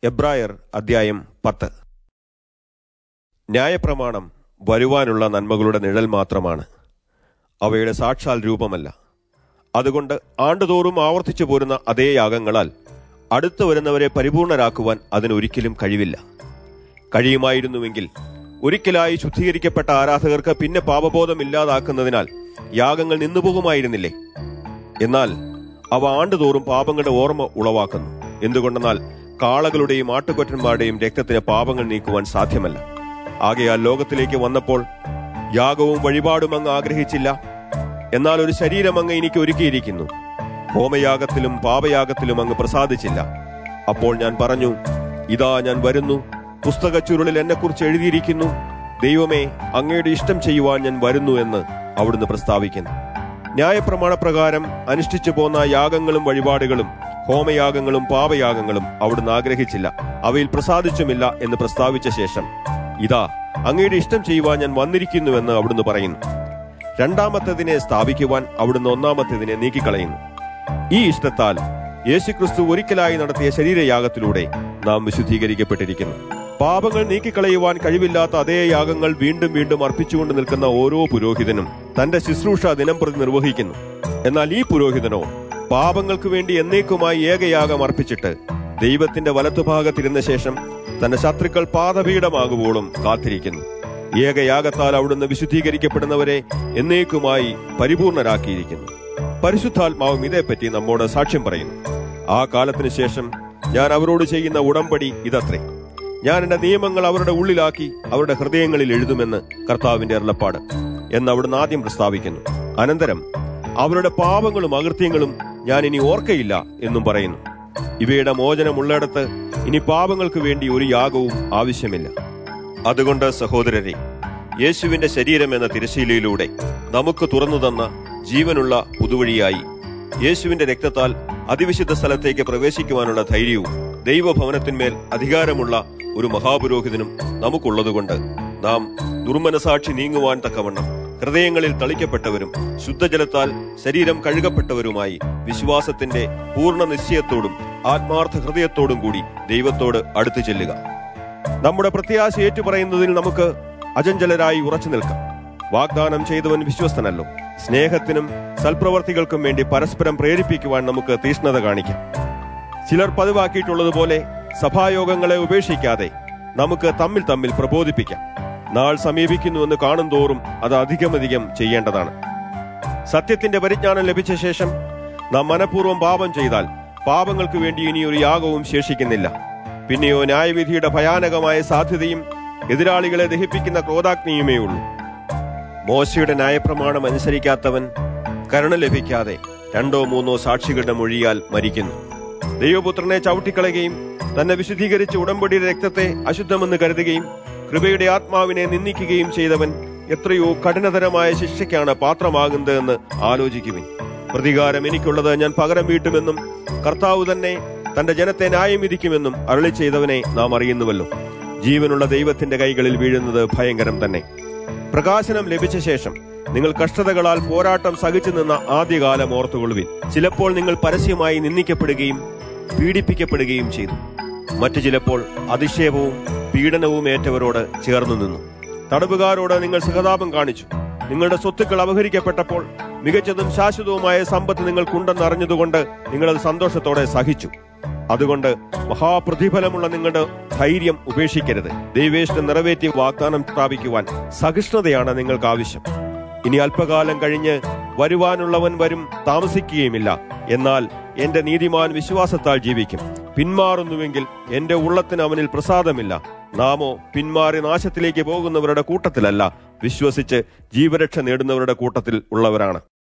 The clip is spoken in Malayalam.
എബ്രായർ അദ്ധ്യായം പത്ത് ന്യായപ്രമാണം വരുവാനുള്ള നന്മകളുടെ നിഴൽ മാത്രമാണ് അവയുടെ സാക്ഷാൽ രൂപമല്ല അതുകൊണ്ട് ആണ്ടുതോറും ആവർത്തിച്ചു പോരുന്ന അതേ യാഗങ്ങളാൽ അടുത്തു വരുന്നവരെ പരിപൂർണരാക്കുവാൻ അതിനൊരിക്കലും കഴിവില്ല കഴിയുമായിരുന്നുവെങ്കിൽ ഒരിക്കലായി ശുദ്ധീകരിക്കപ്പെട്ട ആരാധകർക്ക് പിന്നെ പാപബോധം ഇല്ലാതാക്കുന്നതിനാൽ യാഗങ്ങൾ നിന്നുപോകുമായിരുന്നില്ലേ എന്നാൽ അവ ആണ്ടുതോറും പാപങ്ങളുടെ ഓർമ്മ ഉളവാക്കുന്നു എന്തുകൊണ്ടെന്നാൽ കാളകളുടെയും ആട്ടുകൊറ്റന്മാരുടെയും രക്തത്തിന് പാപങ്ങൾ നീക്കുവാൻ സാധ്യമല്ല ആകയാൽ ലോകത്തിലേക്ക് വന്നപ്പോൾ യാഗവും വഴിപാടും അങ്ങ് ആഗ്രഹിച്ചില്ല എന്നാൽ ഒരു ശരീരം അങ്ങ് എനിക്ക് ഒരുക്കിയിരിക്കുന്നു ഹോമയാഗത്തിലും പാപയാഗത്തിലും അങ്ങ് പ്രസാദിച്ചില്ല അപ്പോൾ ഞാൻ പറഞ്ഞു ഇതാ ഞാൻ വരുന്നു പുസ്തക ചുരുളിൽ എന്നെക്കുറിച്ച് എഴുതിയിരിക്കുന്നു ദൈവമേ അങ്ങയുടെ ഇഷ്ടം ചെയ്യുവാൻ ഞാൻ വരുന്നു എന്ന് അവിടുന്ന് പ്രസ്താവിക്കുന്നു ന്യായപ്രമാണ പ്രകാരം അനുഷ്ഠിച്ചു പോന്ന യാഗങ്ങളും വഴിപാടുകളും ഹോമയാഗങ്ങളും പാപയാഗങ്ങളും അവിടുന്ന് ആഗ്രഹിച്ചില്ല അവയിൽ പ്രസാദിച്ചുമില്ല എന്ന് പ്രസ്താവിച്ച ശേഷം ഇതാ അങ്ങയുടെ ഇഷ്ടം ചെയ്യുവാൻ ഞാൻ വന്നിരിക്കുന്നുവെന്ന് അവിടുന്ന് പറയുന്നു രണ്ടാമത്തേതിനെ സ്ഥാപിക്കുവാൻ അവിടുന്ന് ഒന്നാമത്തേതിനെ നീക്കിക്കളയുന്നു ഈ ഇഷ്ടത്താൽ യേശുക്രിസ്തു ഒരിക്കലായി നടത്തിയ ശരീരയാഗത്തിലൂടെ നാം വിശുദ്ധീകരിക്കപ്പെട്ടിരിക്കുന്നു പാപങ്ങൾ നീക്കിക്കളയുവാൻ കഴിവില്ലാത്ത അതേ യാഗങ്ങൾ വീണ്ടും വീണ്ടും അർപ്പിച്ചുകൊണ്ട് നിൽക്കുന്ന ഓരോ പുരോഹിതനും തന്റെ ശുശ്രൂഷ ദിനംപ്രതി നിർവഹിക്കുന്നു എന്നാൽ ഈ പുരോഹിതനോ പാപങ്ങൾക്ക് വേണ്ടി എന്നേക്കുമായി ഏകയാഗം അർപ്പിച്ചിട്ട് ദൈവത്തിന്റെ വലത്തുഭാഗത്തിരുന്ന ശേഷം തന്റെ ശത്രുക്കൾ പാദപീഠമാകുവോളും കാത്തിരിക്കുന്നു ഏകയാഗത്താൽ അവിടുന്ന് വിശുദ്ധീകരിക്കപ്പെടുന്നവരെ എന്നേക്കുമായി പരിപൂർണരാക്കിയിരിക്കുന്നു പരിശുദ്ധാത്മാവും ഇതേപ്പറ്റി നമ്മോട് സാക്ഷ്യം പറയുന്നു ആ കാലത്തിന് ശേഷം ഞാൻ അവരോട് ചെയ്യുന്ന ഉടമ്പടി ഇതത്രേ ഞാൻ എന്റെ നിയമങ്ങൾ അവരുടെ ഉള്ളിലാക്കി അവരുടെ ഹൃദയങ്ങളിൽ എഴുതുമെന്ന് കർത്താവിന്റെ അരുളപ്പാട് എന്ന് അവിടുന്ന് ആദ്യം പ്രസ്താവിക്കുന്നു അനന്തരം അവരുടെ പാപങ്ങളും അകൃത്യങ്ങളും ഞാൻ ഇനി ഓർക്കയില്ല എന്നും പറയുന്നു ഇവയുടെ മോചനമുള്ളിടത്ത് ഇനി പാപങ്ങൾക്ക് വേണ്ടി ഒരു യാഗവും ആവശ്യമില്ല അതുകൊണ്ട് സഹോദരരെ യേശുവിന്റെ ശരീരം എന്ന തിരശീലയിലൂടെ നമുക്ക് തുറന്നു തന്ന ജീവനുള്ള പുതുവഴിയായി യേശുവിന്റെ രക്തത്താൽ അതിവിശുദ്ധ സ്ഥലത്തേക്ക് പ്രവേശിക്കുവാനുള്ള ധൈര്യവും ദൈവഭവനത്തിന്മേൽ അധികാരമുള്ള ഒരു മഹാപുരോഹിതനും നമുക്കുള്ളതുകൊണ്ട് നാം ദുർമനസാക്ഷി നീങ്ങുവാൻ തക്കവണ്ണം ഹൃദയങ്ങളിൽ തളിക്കപ്പെട്ടവരും ശുദ്ധജലത്താൽ ശരീരം കഴുകപ്പെട്ടവരുമായി വിശ്വാസത്തിന്റെ പൂർണ്ണ നിശ്ചയത്തോടും ആത്മാർത്ഥ ഹൃദയത്തോടും കൂടി ദൈവത്തോട് അടുത്തു ചെല്ലുക നമ്മുടെ പ്രത്യാശ ഏറ്റുപറയുന്നതിൽ നമുക്ക് അചഞ്ചലരായി ഉറച്ചു നിൽക്കാം വാഗ്ദാനം ചെയ്തവൻ വിശ്വസ്തനല്ലോ സ്നേഹത്തിനും സൽപ്രവർത്തികൾക്കും വേണ്ടി പരസ്പരം പ്രേരിപ്പിക്കുവാൻ നമുക്ക് തീഷ്ണത കാണിക്കാം ചിലർ പതിവാക്കിയിട്ടുള്ളതുപോലെ സഭായോഗങ്ങളെ ഉപേക്ഷിക്കാതെ നമുക്ക് തമ്മിൽ തമ്മിൽ പ്രബോധിപ്പിക്കാം നാൾ സമീപിക്കുന്നുവെന്ന് കാണും തോറും അത് അധികമധികം ചെയ്യേണ്ടതാണ് സത്യത്തിന്റെ പരിജ്ഞാനം ലഭിച്ച ശേഷം നാം മനഃപൂർവ്വം പാപം ചെയ്താൽ പാപങ്ങൾക്ക് വേണ്ടി ഇനി ഒരു യാഗവും ശേഷിക്കുന്നില്ല പിന്നെയോ ന്യായവിധിയുടെ ഭയാനകമായ സാധ്യതയും എതിരാളികളെ ദഹിപ്പിക്കുന്ന ക്രോധാഗ്നിയുമേ ഉള്ളൂ മോശയുടെ ന്യായപ്രമാണം അനുസരിക്കാത്തവൻ കരുണ ലഭിക്കാതെ രണ്ടോ മൂന്നോ സാക്ഷികളുടെ മൊഴിയാൽ മരിക്കുന്നു ദൈവപുത്രനെ ചവിട്ടിക്കളയുകയും തന്നെ വിശുദ്ധീകരിച്ച ഉടമ്പടിയുടെ രക്തത്തെ അശുദ്ധമെന്ന് കരുതുകയും കൃപയുടെ ആത്മാവിനെ നിന്ദിക്കുകയും ചെയ്തവൻ എത്രയോ കഠിനതരമായ ശിക്ഷയ്ക്കാണ് പാത്രമാകുന്നതെന്ന് ആലോചിക്കുവിൻ പ്രതികാരം എനിക്കുള്ളത് ഞാൻ പകരം വീട്ടുമെന്നും കർത്താവ് തന്നെ തന്റെ ജനത്തെ ന്യായം വിധിക്കുമെന്നും അരളി ചെയ്തവനെ നാം അറിയുന്നുവല്ലോ ജീവനുള്ള ദൈവത്തിന്റെ കൈകളിൽ വീഴുന്നത് ഭയങ്കരം തന്നെ പ്രകാശനം ലഭിച്ച ശേഷം നിങ്ങൾ കഷ്ടതകളാൽ പോരാട്ടം സഹിച്ചു നിന്ന ആദ്യകാലം ഓർത്തുകൊള്ളുവിൻ ചിലപ്പോൾ നിങ്ങൾ പരസ്യമായി നിന്ദിക്കപ്പെടുകയും പീഡിപ്പിക്കപ്പെടുകയും ചെയ്തു മറ്റു ചിലപ്പോൾ അതിക്ഷേപവും പീഡനവും ഏറ്റവരോട് ചേർന്നു നിന്നു തടവുകാരോട് നിങ്ങൾ സഹതാപം കാണിച്ചു നിങ്ങളുടെ സ്വത്തുക്കൾ അപഹരിക്കപ്പെട്ടപ്പോൾ മികച്ചതും ശാശ്വതവുമായ സമ്പത്ത് നിങ്ങൾക്കുണ്ടെന്ന് അറിഞ്ഞതുകൊണ്ട് നിങ്ങളത് സന്തോഷത്തോടെ സഹിച്ചു അതുകൊണ്ട് മഹാപ്രതിഫലമുള്ള നിങ്ങളുടെ ധൈര്യം ഉപേക്ഷിക്കരുത് ദൈവേഷ്ടം നിറവേറ്റി വാഗ്ദാനം സ്ഥാപിക്കുവാൻ സഹിഷ്ണുതയാണ് നിങ്ങൾക്ക് ആവശ്യം ഇനി അല്പകാലം കഴിഞ്ഞ് വരുവാനുള്ളവൻ വരും താമസിക്കുകയുമില്ല എന്നാൽ എന്റെ നീതിമാൻ വിശ്വാസത്താൽ ജീവിക്കും പിന്മാറുന്നുവെങ്കിൽ എന്റെ ഉള്ളത്തിന് അവനിൽ പ്രസാദമില്ല നാമോ പിന്മാറി നാശത്തിലേക്ക് പോകുന്നവരുടെ കൂട്ടത്തിലല്ല വിശ്വസിച്ച് ജീവരക്ഷ നേടുന്നവരുടെ കൂട്ടത്തിൽ ഉള്ളവരാണ്